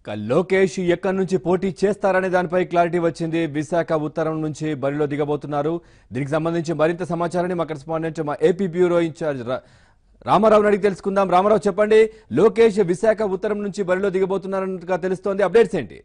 ఇక లోకేష్ ఎక్కడి నుంచి పోటీ చేస్తారనే దానిపై క్లారిటీ వచ్చింది విశాఖ ఉత్తరం నుంచి బరిలో దిగబోతున్నారు దీనికి సంబంధించి మరింత సమాచారాన్ని మా కరెస్పాండెంట్ మా ఏపీ బ్యూరో ఇన్ఛార్జ్ రా- రామారావు అడిగి తెలుసుకుందాం రామారావు చెప్పండి లోకేష్ విశాఖ ఉత్తరం నుంచి బరిలో దిగబోతున్నారన్నట్టుగా తెలుస్తోంది అప్డేట్స్ ఏంటి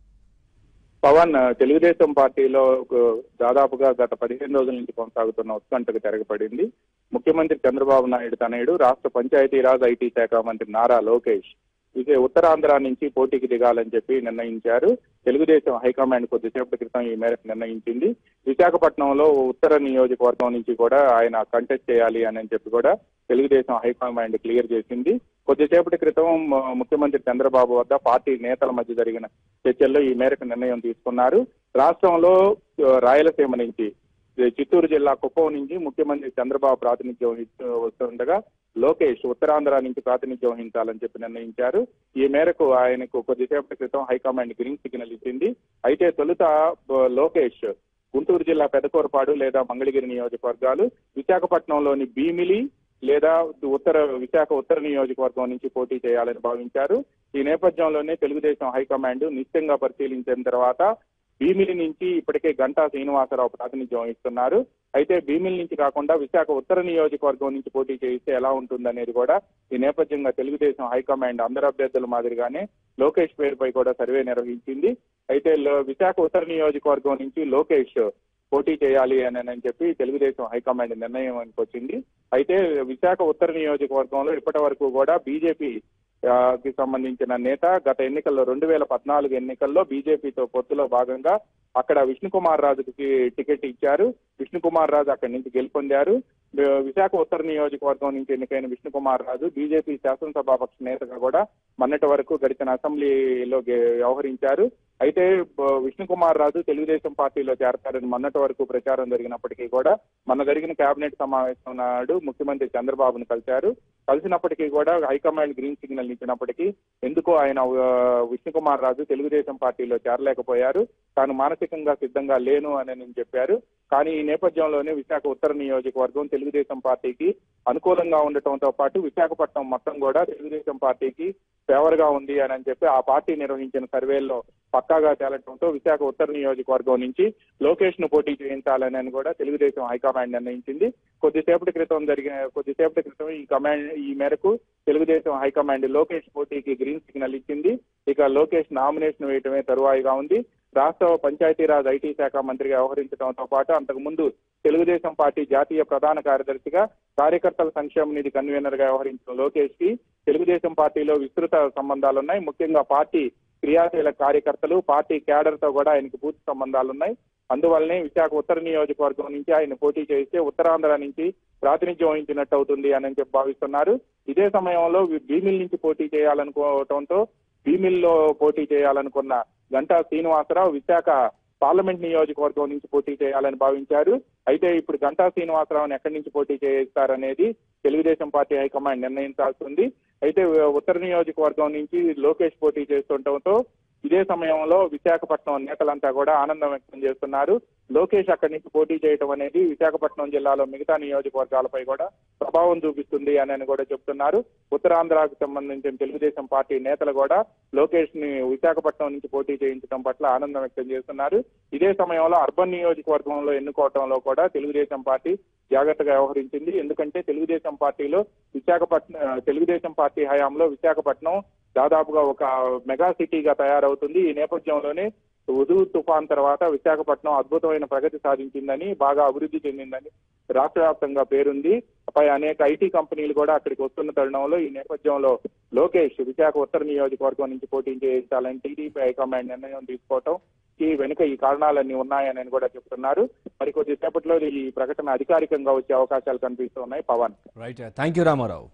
పవన్ తెలుగుదేశం పార్టీలో ఒక దాదాపుగా గత పదిహేను రోజుల నుంచి కొనసాగుతున్న ఉత్కంఠకు తెరగపడింది ముఖ్యమంత్రి చంద్రబాబు నాయుడు తనయుడు రాష్ట్ర పంచాయతీరాజ్ ఐటీ శాఖ మంత్రి నారా లోకేష్ ఇదే ఉత్తరాంధ్ర నుంచి పోటీకి దిగాలని చెప్పి నిర్ణయించారు తెలుగుదేశం హైకమాండ్ కొద్దిసేపటి క్రితం ఈ మేరకు నిర్ణయించింది విశాఖపట్నంలో ఉత్తర నియోజకవర్గం నుంచి కూడా ఆయన కంటెస్ట్ చేయాలి అని చెప్పి కూడా తెలుగుదేశం హైకమాండ్ క్లియర్ చేసింది కొద్దిసేపటి క్రితం మ- ముఖ్యమంత్రి చంద్రబాబు వద్ద పార్టీ నేతల మధ్య జరిగిన చర్చల్లో ఈ మేరకు నిర్ణయం తీసుకున్నారు రాష్ట్రంలో ఆ, రాయలసీమ నుంచి ఈ చిత్తూరు జిల్లా కుప్పం నుంచి ముఖ్యమంత్రి చంద్రబాబు ప్రాతినిధ్యం వహిస్తూ వస్తుండగా లోకేష్ ఉత్తరాంధ్ర నుంచి ప్రాతినిధ్యం వహించాలని చెప్పి నిర్ణయించారు ఈ మేరకు ఆయనకు కొద్దిసేపటి క్రితం హైకమాండ్ గ్రీన్ సిగ్నల్ ఇచ్చింది అయితే తొలుత ఆ, లోకేష్ గుంటూరు జిల్లా పెదకూరపాడు లేదా మంగళగిరి నియోజకవర్గాలు విశాఖపట్నంలోని భీమిలి లేదా ఉత్తర విశాఖ ఉత్తర నియోజకవర్గం నుంచి పోటీ చేయాలని భావించారు ఈ నేపథ్యంలోనే తెలుగుదేశం హైకమాండ్ నిశ్చితంగా పరిశీలించిన తర్వాత భీమిలి నుంచి ఇప్పటికే గంటా శ్రీనివాసరావు ప్రాతినిధ్యం వహిస్తున్నారు అయితే భీమిలి నుంచి కాకుండా విశాఖ ఉత్తర నియోజకవర్గం నుంచి పోటీ చేయిస్తే ఎలా ఉంటుందనేది కూడా ఈ నేపథ్యంగా తెలుగుదేశం హైకమాండ్ అందరు అభ్యర్థుల మాదిరిగానే లోకేష్ పేరుపై కూడా సర్వే నిర్వహించింది అయితే లో- విశాఖ ఉత్తర నియోజకవర్గం నుంచి లోకేష్ పోటీ చేయాలి అని అని చెప్పి తెలుగుదేశం హైకమాండ్ నిర్ణయానికి వచ్చింది అయితే విశాఖ ఉత్తర నియోజకవర్గంలో ఇప్పటి వరకు కూడా బీజేపీ ఆ, కి సంబంధించిన నేత గత ఎన్నికల్లో రెండు వేల పద్నాలుగు ఎన్నికల్లో బీజేపీతో పొత్తులో భాగంగా అక్కడ విష్ణుకుమార్ రాజుకి టికెట్ ఇచ్చారు విష్ణుకుమార్ రాజు అక్కడి నుంచి గెలుపొందారు వి- విశాఖ ఉత్తర నియోజకవర్గం నుంచి ఎన్నికైన విష్ణుకుమార్ రాజు బీజేపీ శాసనసభాపక్ష నేతగా కూడా మొన్నటి వరకు గడిచిన అసెంబ్లీలో గే- వ్యవహరించారు అయితే బ- విష్ణుకుమార్ రాజు తెలుగుదేశం పార్టీలో చేరతారని మొన్నటి వరకు ప్రచారం జరిగినప్పటికీ కూడా మొన్న జరిగిన కేబినెట్ సమావేశం నాడు ముఖ్యమంత్రి చంద్రబాబును కలిశారు కలిసినప్పటికీ కూడా హైకమాండ్ గ్రీన్ సిగ్నల్ ఇచ్చినప్పటికీ ఎందుకో ఆయన ఆ, విష్ణుకుమార్ రాజు తెలుగుదేశం పార్టీలో చేరలేకపోయారు తాను మానసికంగా సిద్ధంగా లేను అని నేను చెప్పారు కానీ ఈ నేపథ్యంలోనే విశాఖ ఉత్తర నియోజకవర్గం తెలుగుదేశం పార్టీకి అనుకూలంగా ఉండటంతో పాటు విశాఖపట్నం మొత్తం కూడా తెలుగుదేశం పార్టీకి ఫేవర్ గా ఉంది అని అని చెప్పి ఆ పార్టీ నిర్వహించిన సర్వేల్లో పక్కాగా తేలటంతో విశాఖ ఉత్తర నియోజకవర్గం నుంచి లోకేష్ ను పోటీ చేయించాలని అని కూడా తెలుగుదేశం హైకమాండ్ నిర్ణయించింది కొద్దిసేపటి క్రితం జరిగిన కొద్దిసేపటి క్రితం ఈ కమాండ్ ఈ మేరకు తెలుగుదేశం హైకమాండ్ లోకేష్ పోటీకి గ్రీన్ సిగ్నల్ ఇచ్చింది ఇక లోకేష్ నామినేషన్ వేయటమే తరువాయిగా ఉంది రాష్ట్ర పంచాయతీరాజ్ ఐటీ శాఖ మంత్రిగా వ్యవహరించడంతో పాటు అంతకు ముందు తెలుగుదేశం పార్టీ జాతీయ ప్రధాన కార్యదర్శిగా కార్యకర్తల సంక్షేమ నిధి కన్వీనర్ గా వ్యవహరించిన లోకేష్ కి తెలుగుదేశం పార్టీలో విస్తృత సంబంధాలున్నాయి ముఖ్యంగా పార్టీ క్రియాశీల కార్యకర్తలు పార్టీ క్యాడర్ తో కూడా ఆయనకు పూర్తి సంబంధాలున్నాయి అందువల్లనే విశాఖ ఉత్తర నియోజకవర్గం నుంచి ఆయన పోటీ చేస్తే ఉత్తరాంధ్ర నుంచి ప్రాతినిధ్యం వహించినట్టు అవుతుంది అని చెప్పి భావిస్తున్నారు ఇదే సమయంలో భీమిల్ నుంచి పోటీ చేయాలనుకోవటంతో భీమిల్లో పోటీ చేయాలనుకున్న గంటా శ్రీనివాసరావు విశాఖ పార్లమెంట్ నియోజకవర్గం నుంచి పోటీ చేయాలని భావించారు అయితే ఇప్పుడు గంటా శ్రీనివాసరావుని ఎక్కడి నుంచి పోటీ చేయిస్తారనేది తెలుగుదేశం పార్టీ హైకమాండ్ నిర్ణయించాల్సి ఉంది అయితే ఉత్తర నియోజకవర్గం నుంచి లోకేష్ పోటీ చేస్తుండటంతో ఇదే సమయంలో విశాఖపట్నం నేతలంతా కూడా ఆనందం వ్యక్తం చేస్తున్నారు లోకేష్ అక్కడి నుంచి పోటీ చేయడం అనేది విశాఖపట్నం జిల్లాలో మిగతా నియోజకవర్గాలపై కూడా ప్రభావం చూపిస్తుంది అని అని కూడా చెప్తున్నారు ఉత్తరాంధ్రకు సంబంధించిన తెలుగుదేశం పార్టీ నేతలు కూడా లోకేష్ ని విశాఖపట్నం నుంచి పోటీ చేయించడం పట్ల ఆనందం వ్యక్తం చేస్తున్నారు ఇదే సమయంలో అర్బన్ నియోజకవర్గంలో ఎన్నుకోవటంలో కూడా తెలుగుదేశం పార్టీ జాగ్రత్తగా వ్యవహరించింది ఎందుకంటే తెలుగుదేశం పార్టీలో విశాఖపట్నం తెలుగుదేశం పార్టీ హయాంలో విశాఖపట్నం దాదాపుగా ఒక మెగా సిటీగా తయారవుతుంది ఈ నేపథ్యంలోనే ఉదు తుఫాన్ తర్వాత విశాఖపట్నం అద్భుతమైన ప్రగతి సాధించిందని బాగా అభివృద్ధి చెందిందని రాష్ట్ర వ్యాప్తంగా పేరుంది పై అనేక ఐటీ కంపెనీలు కూడా అక్కడికి వస్తున్న తరుణంలో ఈ నేపథ్యంలో లోకేష్ విశాఖ ఉత్తర నియోజకవర్గం నుంచి పోటీ చేయించాలని టీడీపీ హైకమాండ్ నిర్ణయం తీసుకోవటం ఈ వెనుక ఈ కారణాలన్నీ ఉన్నాయని కూడా చెప్తున్నారు మరి కొద్దిసేపట్లో ఈ ప్రకటన అధికారికంగా వచ్చే అవకాశాలు కనిపిస్తున్నాయి Pawan right thank you Rama Rao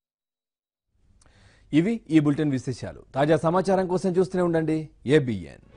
ఇవి ఈ బులెటిన్ విశేషాలు తాజా సమాచారం కోసం చూస్తూనే ఉండండి ఏబిఎన్